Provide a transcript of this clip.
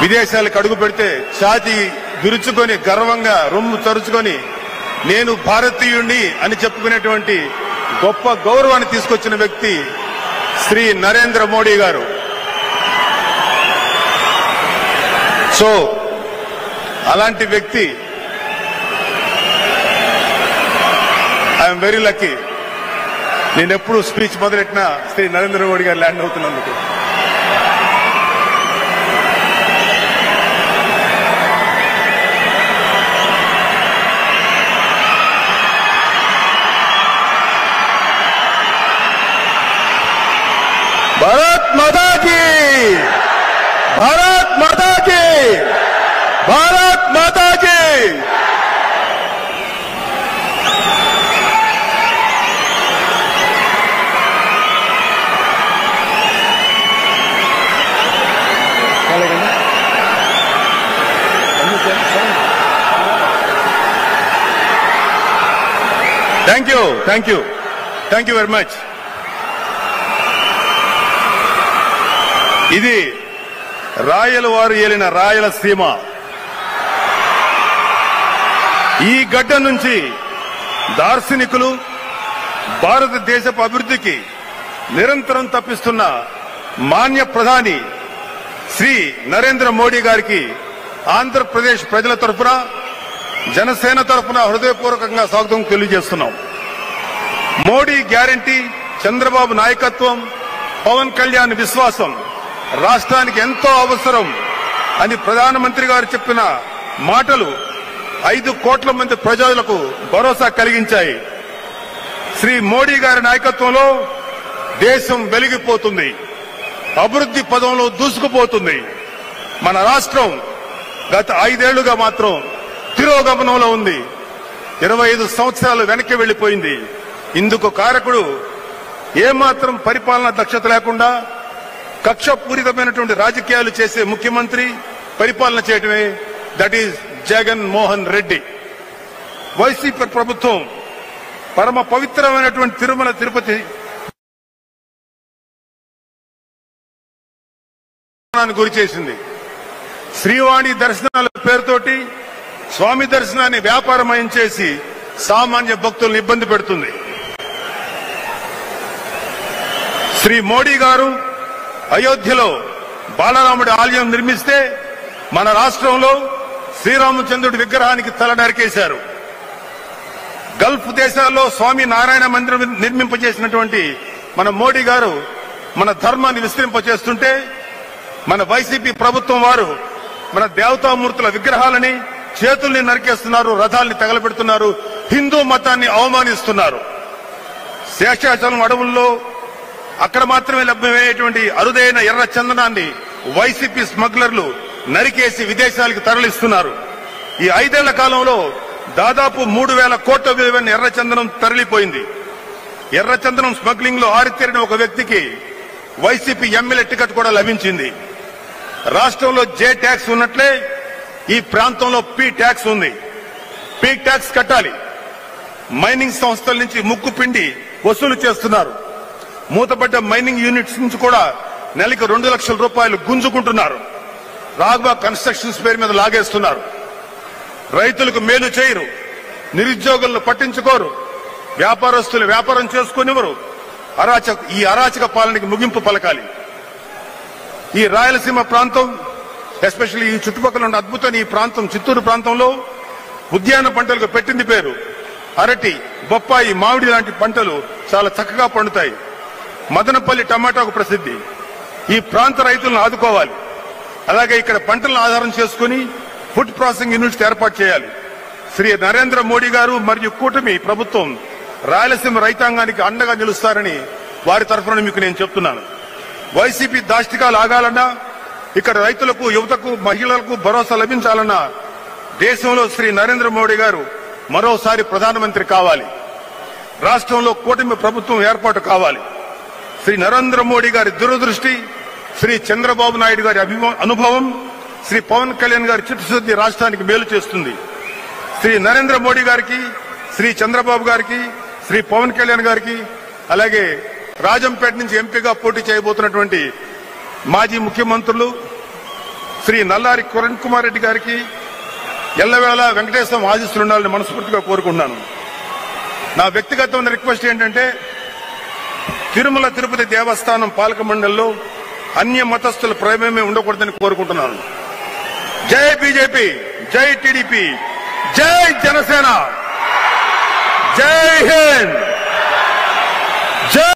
విదేశాలకు అడుగు పెడితే ఛాతి విరుచుకొని గర్వంగా రొమ్ము తరుచుకొని నేను భారతీయుణ్ణి అని చెప్పుకునేటువంటి గొప్ప గౌరవాన్ని తీసుకొచ్చిన వ్యక్తి శ్రీ నరేంద్ర మోడీ గారు సో అలాంటి వ్యక్తి ఐఎమ్ వెరీ లక్కీ నేను ఎప్పుడు స్పీచ్ మొదలెట్టినా శ్రీ నరేంద్ర మోడీ గారు ల్యాండ్ అవుతున్నందుకు భారత్ మాతా కీ భారత్ మాతా కీ భారత్ మాతా కీ thank you thank you thank you very much ఇది రాయల వారు ఏలిన రాయలసీమ ఈ గడ్డ నుంచి దార్శనికులు భారతదేశపు అభివృద్ధికి నిరంతరం తప్పిస్తున్న మాన్య ప్రధాని శ్రీ నరేంద్ర మోడీ గారికి ఆంధ్రప్రదేశ్ ప్రజల తరఫున జనసేన తరఫున హృదయపూర్వకంగా స్వాగతం తెలియజేస్తున్నాం మోడీ గ్యారంటీ చంద్రబాబు నాయకత్వం పవన్ కళ్యాణ్ విశ్వాసం రాష్ట్రానికి ఎంతో అవసరం అని ప్రధానమంత్రి గారు చెప్పిన మాటలు ఐదు కోట్ల మంది ప్రజలకు భరోసా కలిగించాయి శ్రీ మోడీ గారి నాయకత్వంలో దేశం వెలిగిపోతుంది అభివృద్ధి పదంలో దూసుకుపోతుంది మన రాష్ట్రం గత ఐదేళ్లుగా మాత్రం తిరోగమనంలో ఉంది ఇరవై ఐదు సంవత్సరాలు వెనక్కి వెళ్లిపోయింది ఇందుకు కారకుడు ఏమాత్రం పరిపాలన దక్షత లేకుండా కక్షపూరితమైనటువంటి రాజకీయాలు చేసే ముఖ్యమంత్రి పరిపాలన చేయటమే దట్ ఈజ్ జగన్ మోహన్ రెడ్డి వైసీపీ ప్రభుత్వం పరమ పవిత్రమైనటువంటి తిరుమల తిరుపతి గురి చేసింది శ్రీవాణి దర్శనాల పేరుతోటి స్వామి దర్శనాన్ని వ్యాపారమయం చేసి సామాన్య భక్తులను ఇబ్బంది పెడుతుంది శ్రీ మోడీ గారు అయోధ్యలో బాలరాముడి ఆలయం నిర్మిస్తే మన రాష్ట్రంలో శ్రీరామచంద్రుడి విగ్రహానికి తల నరికేశారు గల్ఫ్ దేశాల్లో స్వామి నారాయణ మందిరం నిర్మింపజేసినటువంటి మన మోడీ గారు మన ధర్మాన్ని విస్తరింపజేస్తుంటే మన వైసీపీ ప్రభుత్వం వారు మన దేవతామూర్తుల విగ్రహాలని చేతుల్ని నరికేస్తున్నారు రథాల్ని తగలబెడుతున్నారు హిందూ మతాన్ని అవమానిస్తున్నారు శేషాచలం అడవుల్లో అక్కడ మాత్రమే లభ్యమయ్యేటువంటి అరుదైన ఎర్ర చందనాన్ని వైసీపీ స్మగ్లర్లు నరికేసి విదేశాలకు తరలిస్తున్నారు ఈ ఐదేళ్ల కాలంలో దాదాపు మూడు వేల కోట్ల విలువైన ఎర్ర చందనం తరలిపోయింది ఎర్ర చందనం స్మగ్లింగ్ లో ఆరితేరిన ఒక వ్యక్తికి వైసీపీ ఎమ్మెల్యే టికెట్ కూడా లభించింది రాష్ట్రంలో జే ట్యాక్స్ ఉన్నట్లే ఈ ప్రాంతంలో పి ట్యాక్స్ ఉంది పి ట్యాక్స్ కట్టాలి మైనింగ్ సంస్థల నుంచి ముక్కు పిండి వసూలు చేస్తున్నారు మూతపడ్డ మైనింగ్ యూనిట్స్ నుంచి కూడా నెలకి రెండు లక్షల రూపాయలు గుంజుకుంటున్నారు రాఘవ కన్స్ట్రక్షన్స్ పేరు మీద లాగేస్తున్నారు రైతులకు మేలు చేయరు నిరుద్యోగులను పట్టించుకోరు వ్యాపారస్తులు వ్యాపారం చేసుకునివ్వరు అరాచక ఈ అరాచక పాలనకి ముగింపు పలకాలి ఈ రాయలసీమ ప్రాంతం ఎస్పెషల్లీ ఈ చుట్టుపక్కల ఉన్న అద్భుతమైన ఈ ప్రాంతం చిత్తూరు ప్రాంతంలో ఉద్యాన పంటలకు పెట్టింది పేరు అరటి బొప్పాయి మామిడి లాంటి పంటలు చాలా చక్కగా పండుతాయి మదనపల్లి టమాటాకు ప్రసిద్ధి ఈ ప్రాంత రైతులను ఆదుకోవాలి అలాగే ఇక్కడ పంటలను ఆధారం చేసుకుని ఫుడ్ ప్రాసెసింగ్ యూనిట్స్ ఏర్పాటు చేయాలి శ్రీ నరేంద్ర మోడీ గారు మరియు కూటమి ప్రభుత్వం రాయలసీమ రైతాంగానికి అండగా నిలుస్తారని వారి తరఫున మీకు నేను చెప్తున్నాను వైసీపీ దాష్టికాలు ఆగాలన్నా ఇక్కడ రైతులకు యువతకు మహిళలకు భరోసా లభించాలన్నా దేశంలో శ్రీ నరేంద్ర మోడీ గారు మరోసారి ప్రధానమంత్రి కావాలి రాష్ట్రంలో కూటమి ప్రభుత్వం ఏర్పాటు కావాలి శ్రీ నరేంద్ర మోడీ గారి దురదృష్టి శ్రీ చంద్రబాబు నాయుడు గారి అభిమ- అనుభవం శ్రీ పవన్ కళ్యాణ్ గారి చిత్తశుద్ధి రాష్ట్రానికి మేలు చేస్తుంది శ్రీ నరేంద్ర మోడీ గారికి శ్రీ చంద్రబాబు గారికి శ్రీ పవన్ కళ్యాణ్ గారికి అలాగే రాజంపేట నుంచి ఎంపీగా పోటీ చేయబోతున్నటువంటి మాజీ ముఖ్యమంత్రులు శ్రీ నల్లారి కిరణ్ కుమార్ రెడ్డి గారికి ఎల్లవేళ వెంకటేశ్వరం ఆశిస్తులు ఉండాలని మనస్ఫూర్తిగా కోరుకుంటున్నాను నా వ్యక్తిగతమైన రిక్వెస్ట్ ఏంటంటే తిరుమల తిరుపతి దేవస్థానం పాలక మండలిలో అన్య మతస్థుల ప్రమేమే ఉండకూడదని కోరుకుంటున్నాను జై బీజేపీ జై టీడీపీ జై జనసేన జై హింద్